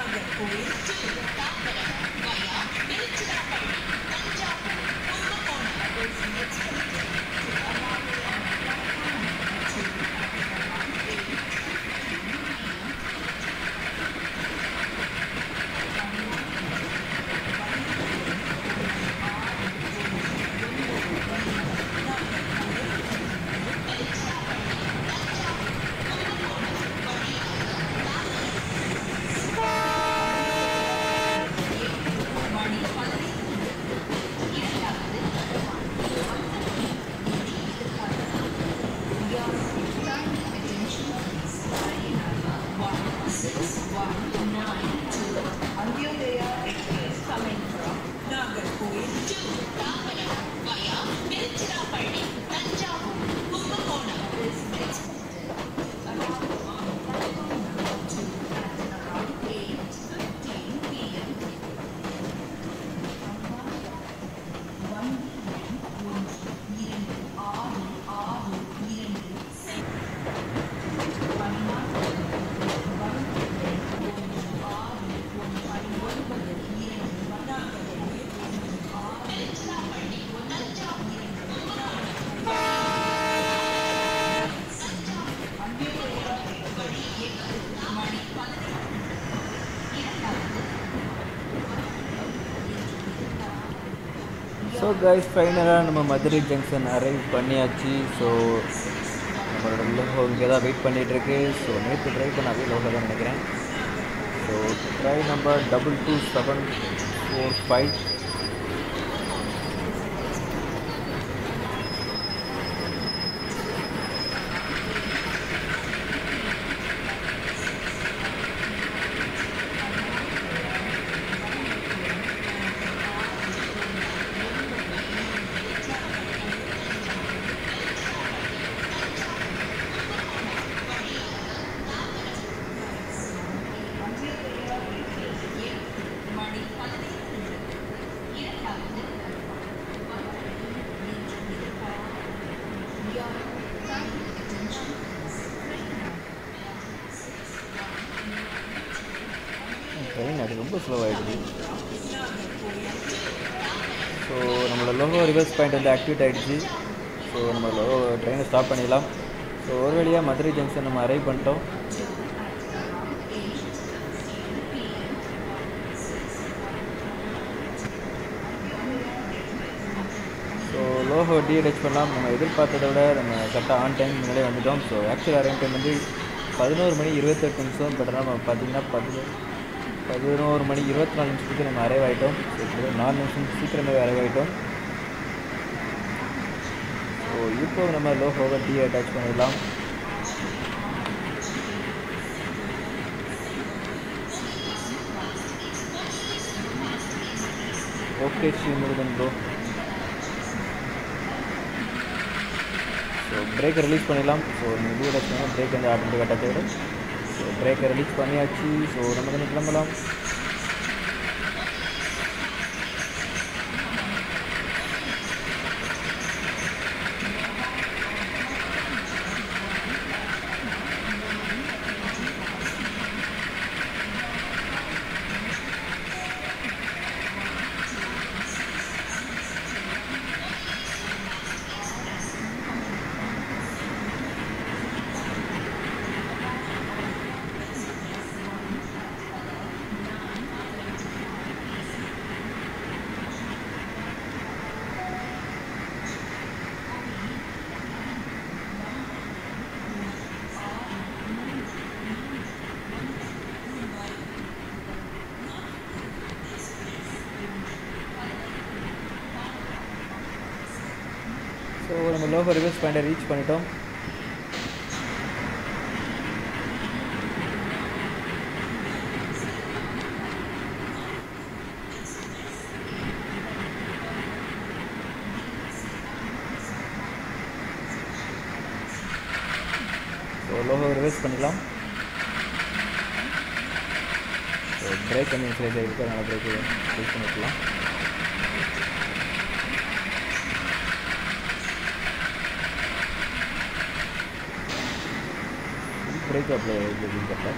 ஸோ கைஸ் ஃபைனலாக நம்ம மதுரை ஜங்ஷன் அரைவ் பண்ணியாச்சு ஸோ நம்மளோட லோகோ இங்கே தான் வெயிட் பண்ணிகிட்டு இருக்கு ஸோ நேற்று ட்ரை பண்ண அதே லோகோ தான் நினைக்கிறேன் so try number double two seven four five train அது ரொம்ப ஸ்லோ ஆகிடுது ஸோ நம்மளோட லோகோ ரிவர்ஸ் பாயிண்ட் வந்து ஆக்டிவேட் ஆகிடுச்சு ஸோ நம்ம லோகோ ட்ரெயினை ஸ்டாப் பண்ணிடலாம் ஸோ ஒரு வழியாக மதுரை ஜங்ஷன் நம்ம அரைவ் பண்ணிட்டோம் ஸோ லோகோ டீஅட்டாச் பண்ணலாம் நம்ம எதிர்பார்த்ததை விட நம்ம கரெக்டாக ஆன் டைம் முன்னாடியே வந்துட்டோம் ஸோ ஆக்சுவல் அரைவ் டைம் வந்து பதினோரு மணி இருபத்தெட்டு நிமிஷம் பட் நம்ம பார்த்தீங்கன்னா பதினோரு பதினோரு மணி இருபத்தி நாலு நிமிஷத்துக்கு நம்ம அரைவ் ஆகிட்டோம் ஸோ கிட்டத்தட்ட நாலு நிமிஷம் சீக்கிரமே அரைவ் ஆகிட்டோம் ஸோ இப்போ நம்ம லோகோவை டீ அட்டாச் பண்ணிடலாம் ஓகே ஸ்ரீமுருகன் ப்ரோ ஸோ பிரேக்கை ரிலீஸ் பண்ணிடலாம் ஸோ நீங்கள் டீ அட்டாச் பண்ணால் பிரேக் வந்து ஆட்டோமேட்டிக் அட்டாச் ஆகிடும் ஸோ பிரேக்கை ரிலீஸ் பண்ணியாச்சு ஸோ நம்ம வந்து கிளம்பலாம் நம்ம லோகோ ரிவர்ஸ் பாயிண்டை ரீச் பண்ணிட்டோம் ஸோ லோகோ ரிவர்ஸ் பண்ணிக்கலாம் ஸோ பிரேக் கொஞ்சம் இன்சைட் இருக்குது அதனால் பிரேக் யூஸ் பண்ணிக்கலாம் பிரேக் அப்ளை கரெக்டாக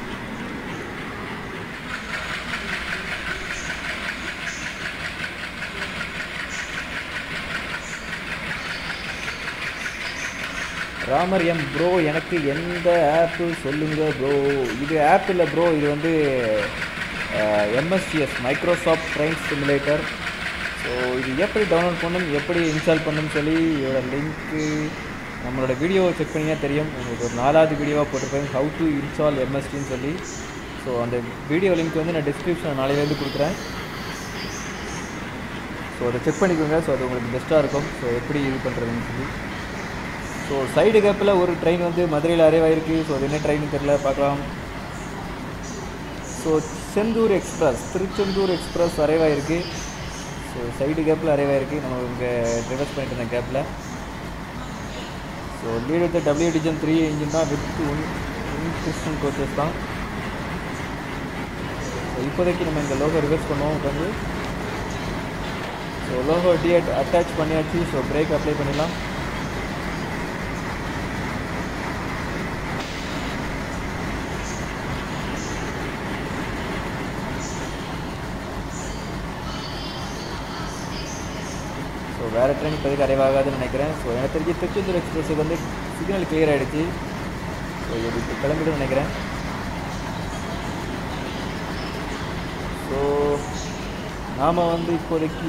ராமர் எம் ப்ரோ எனக்கு எந்த ஆப்பு சொல்லுங்க ப்ரோ இது ஆப் இல்லை ப்ரோ இது வந்து MSCS Microsoft train simulator so இது எப்படி டவுன்லோட் பண்ணணும் எப்படி இன்ஸ்டால் பண்ணணும்னு சொல்லி இதோட லிங்க்கு நம்மளோட வீடியோவை செக் பண்ணிங்கன்னா தெரியும் உங்களுக்கு ஒரு நாலாவது வீடியோவாக போட்டிருப்பேன் ஹவு டு இன்ஸ்டால் எம்எஸ்டின்னு சொல்லி ஸோ அந்த வீடியோ லிங்க் வந்து நான் டிஸ்கிரிப்ஷன் நாளையிலேருந்து கொடுக்குறேன் ஸோ அதை செக் பண்ணிக்கோங்க ஸோ அது உங்களுக்கு பெஸ்ட்டாக இருக்கும் ஸோ எப்படி இது பண்ணுறதுன்னு சொல்லி ஸோ சைடு கேப்பில் ஒரு ட்ரெயின் வந்து மதுரையில் அரைவ் ஆயிருக்கு ஸோ அது என்ன ட்ரெயின் தெரில பார்க்கலாம் so Sendur express Tiruchendur express arrive ஆயிருக்கு ஸோ சைடு கேப்பில் அரைவ் ஆயிருக்கு நம்ம இங்கே ரிவர்ஸ் பண்ணிட்டு இருந்த கேப்பில் ஸோ லீட் வித் டபிள்யூ டிஜன் த்ரீ இன்ஜின் தான் வித் ஒன் கிறிஸ்டன் கோச்சஸ் தான் ஸோ இப்போதைக்கு நம்ம இந்த லோகோ ரிவர்ஸ் பண்ணுவோம் வந்து ஸோ லோகோ டி அட்டாச் பண்ணியாச்சு ஸோ பிரேக் அப்ளை பண்ணிடலாம் ஸோ வேறு ட்ரெயின் இப்போதைக்கு அரைவாகாதுன்னு நினைக்கிறேன் ஸோ எனக்கு தெரிஞ்சு திருச்செந்தூர் எக்ஸ்பிரஸுக்கு வந்து சிக்னல் கிளியர் ஆகிடுச்சு ஸோ இது இப்போ கிளம்பிடுன்னு நினைக்கிறேன் ஸோ நாம் வந்து இப்போதைக்கு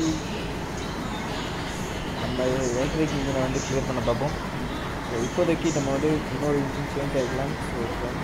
நம்ம எலக்ட்ரிக் இன்ஜினை வந்து கிளியர் பண்ண பார்ப்போம் ஸோ இப்போதைக்கு நம்ம வந்து இன்னொரு இன்ஜின் சேஞ்ச் ஆகிக்கலாம் ஸோ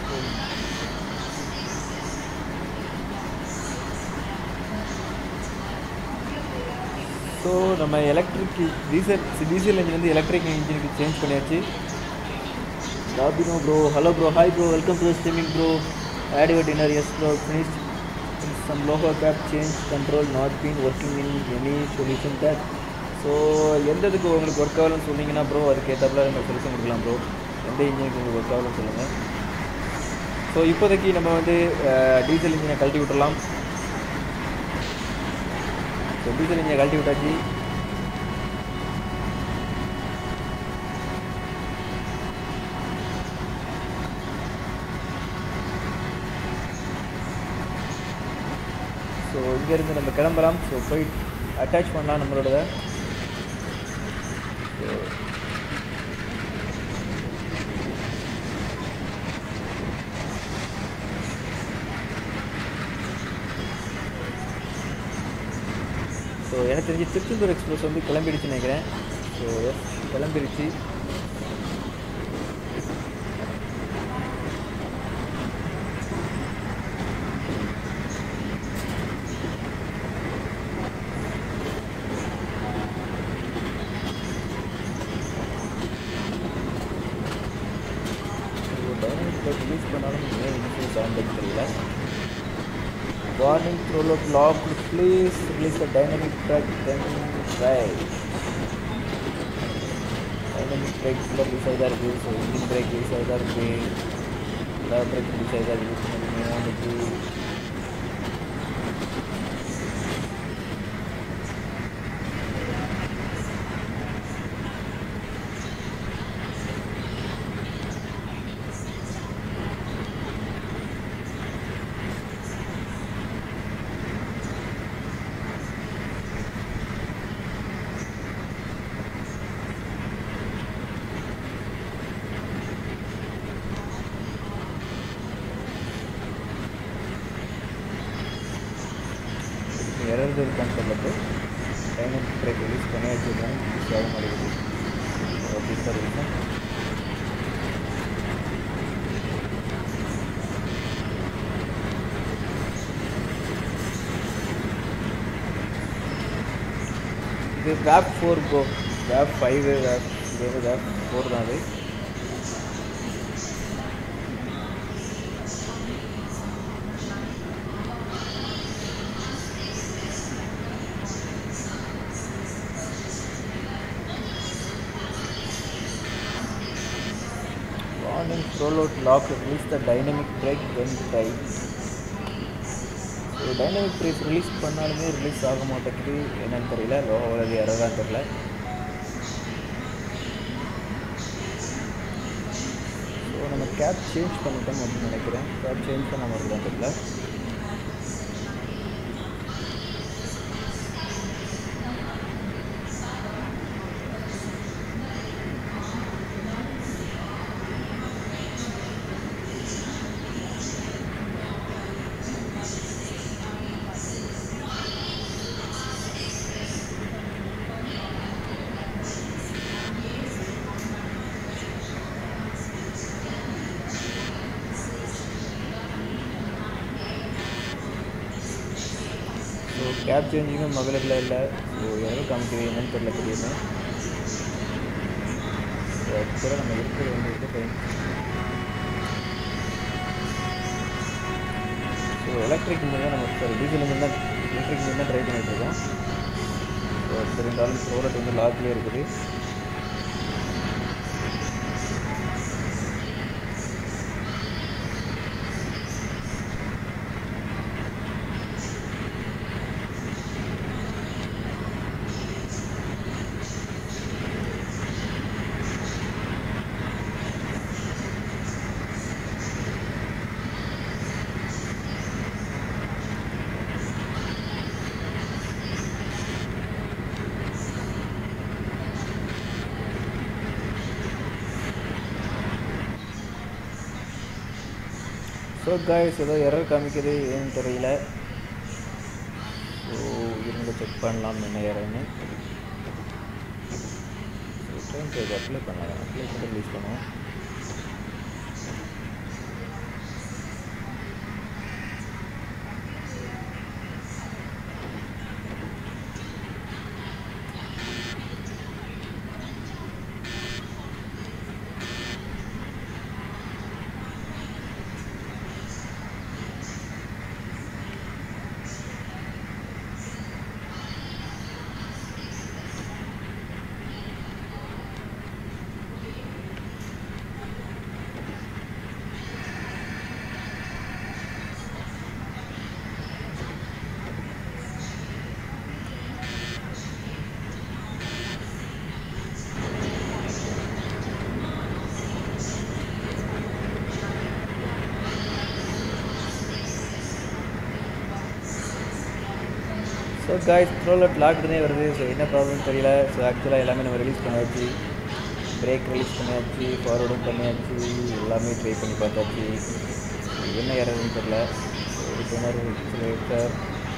ஸோ நம்ம எலக்ட்ரிக் டீசல் டீசல் இன்ஜின் வந்து எலக்ட்ரிக் இன்ஜினுக்கு சேஞ்ச் பண்ணியாச்சு Robino bro hello bro hi bro welcome to streaming bro had your dinner yes bro finish some loco cab change control not been working in any solution cab so எந்த இதுக்கு உங்களுக்கு work ஆகலன்னு சொன்னீங்கன்னா bro அதுக்கு ஏற்றப்பல நம்ம solution கொடுக்கலாம் bro எந்த இன்ஜினுக்கு உங்களுக்கு work ஆகலன்னு சொல்லுங்கள் ஸோ இப்போதைக்கு நம்ம வந்து டீசல் இன்ஜினை கழட்டி விட்டுறலாம் ஸோ டீசல் இன்ஜினை கழட்டி விட்டாச்சு ஸோ இங்கேருந்து நம்ம கிளம்பலாம் ஸோ போய் அட்டாச் பண்ணலாம் நம்மளோட ஸோ ஸோ எனக்கு தெரிஞ்சு திருச்செந்தூர் எக்ஸ்பிரஸ் வந்து கிளம்பிடுச்சுன்னு நினைக்கிறேன் ஸோ எஸ் கிளம்பிடுச்சு டைனமிக் யூஸ் பண்ணாலும் ஏன் இன்ஃபுல்ஸ் ஆகுதுன்னு தெரியல warning roll lock please release the dynamic track then try dynamic brake ஃபுல்லாக ரிலீஸ் ஆகி தான் இருக்குது ஸோ இன்ஜின் பிரேக் ரிலீஸ் ஆகி தான் இருக்குது எல்லா பிரேக் ரிலீஸ் ஆகி தான் இருக்குது வந்துட்டு எரர் இருக்கான்னு சொல்லிட்டு டைனமிக் பிரேக் ரிலீஸ் பண்ணி வச்சுருக்கேன் யூஸ் ஆக மாட்டேங்குது ஓகே சார் ரீசன் இது wave four bro wave five wave இது வந்து கேப் ஃபோர் தான் அது warning rollout lock release the dynamic brake when try so dynamic brake release பண்ணாலுமே ரிலீஸ் ஆக மாட்டேங்குது என்னன்னு தெரியல லோ அல்லது எரரான்னு தெரியல ஸோ நம்ம கேப் சேஞ்ச் பண்ணிட்டோம் அப்படின்னு நினைக்கிறேன் கேப் சேஞ்ச் பண்ண மாதிரி தான் தெரியல ஸோ கேப் சேஞ்சிங்கும் அவைலபிளாக இல்லை ஸோ யாரும் காமிக்கிறது என்னன்னு தெரியல திடீர்னு ஸோ ஆக்சுவலாக நம்ம இருக்கிறது வந்து இது டைம் ஸோ எலக்ட்ரிக் இன்ஜின் தான் நம்ம சாரி டீசல் இன்ஜின் தான் எலக்ட்ரிக் இன்ஜின் தான் ட்ரை பண்ணிட்டு இருக்கோம் ஸோ தெரிந்தாலும் ரோலட் வந்து லாக்லேயே இருக்குது ஸோ காய்ஸ் ஏதோ எரர் காமிக்குது ஏன்னு தெரியல ஸோ இருங்க செக் பண்ணலாம் என்ன எரர்னு ஸோ ட்ரெயின் பேஜ் அப்ளை பண்ணலாம் அப்ளை பண்ணி ரிலீஸ் பண்ணுவோம் ஸோ காய்ஸ் த்ரோலட் லாக்டுனே வருது ஸோ என்ன ப்ராப்ளம் தெரியல ஸோ ஆக்சுவலாக எல்லாமே நம்ம ரிலீஸ் பண்ணியாச்சு பிரேக் ரிலீஸ் பண்ணியாச்சு ஃபார்வர்டும் பண்ணியாச்சு எல்லாமே ட்ரை பண்ணி பார்த்தாச்சு So, என்ன எரர்னு தெரியல ஸோ ரிட்டனர் எக்ஸலேட்டர்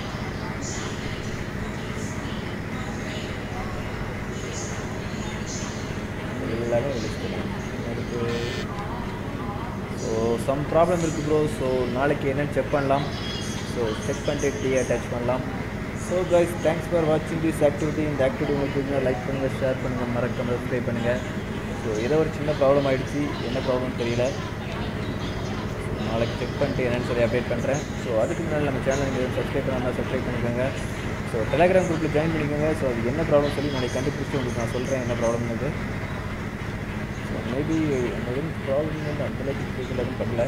எல்லாமே ரிலீஸ் பண்ணலாம் அடுத்து ஸோ சம் ப்ராப்ளம் இருக்குது ப்ரோ ஸோ நாளைக்கு என்னன்னு செக் பண்ணலாம் ஸோ செக் பண்ணிட்டு டீ அட்டாச் பண்ணலாம் ஸோ கைஸ் தேங்க்ஸ் ஃபார் வாட்சிங் திஸ் ஆக்டிவிட்டி இந்த ஆக்டிவிட்டி உங்களுக்கு பிடிச்சா லைக் பண்ணுங்கள் ஷேர் பண்ணுங்கள் மறக்காம சப்ஸ்கிரைப் பண்ணுங்கள் ஸோ ஏதோ ஒரு சின்ன ப்ராப்ளம் ஆயிடுச்சு என்ன ப்ராப்ளம் தெரியல So, நாளைக்கு செக் பண்ணிட்டு என்னன்னு சொல்லி அப்டேட் பண்ணுறேன் ஸோ அதுக்கு முன்னாடி நம்ம சேனல் நீங்கள் சப்ஸ்கிரைப் பண்ணாமல் சப்ஸ்கிரைப் பண்ணிக்கோங்க ஸோ டெலிகிராம் குரூப்பில் ஜாயின் பண்ணிக்கோங்க ஸோ அது என்ன ப்ராப்ளம் சொல்லி நாளைக்கு கண்டுபிடிச்சி உங்களுக்கு நான் சொல்கிறேன் என்ன ப்ராப்ளம்னு ஸோ மேபி எதுவும் ப்ராப்ளம் வந்து அந்தளவுக்கு ஸ்பீக்கில் எதுவும் பண்ணல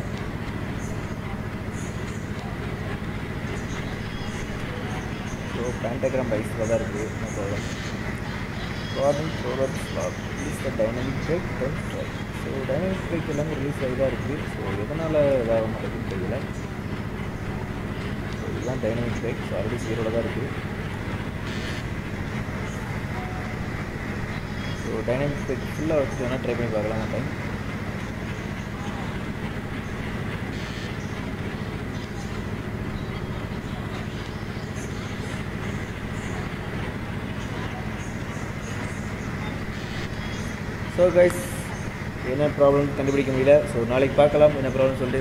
ஸோ பேண்டகிராம் பைஸில் தான் இருக்குது நோ ப்ராப்ளம் ப்ராப்ளம் ப்ரோலர் ஸ்லாப் release the dynamic brake then strike so dynamic brake எல்லாமே ரிலீஸ் ஆகி தான் இருக்குது ஸோ எதனால் இதாக மாட்டேங்குதுன்னு தெரியல ஸோ இதுதான் டைனமிக் பிரேக் ஸோ ஆல்ரெடி ஜீரோவில் தான் இருக்குது ஸோ டைனமிக் பிரேக் ஃபுல்லாக வச்சுட்டு வேணால் ட்ரை பண்ணி பார்க்கலாம் டைம் ஸோ கைஸ் என்ன ப்ராப்ளம் கண்டுபிடிக்க முடியல ஸோ நாளைக்கு பார்க்கலாம் என்ன ப்ராப்ளம் சொல்லிட்டு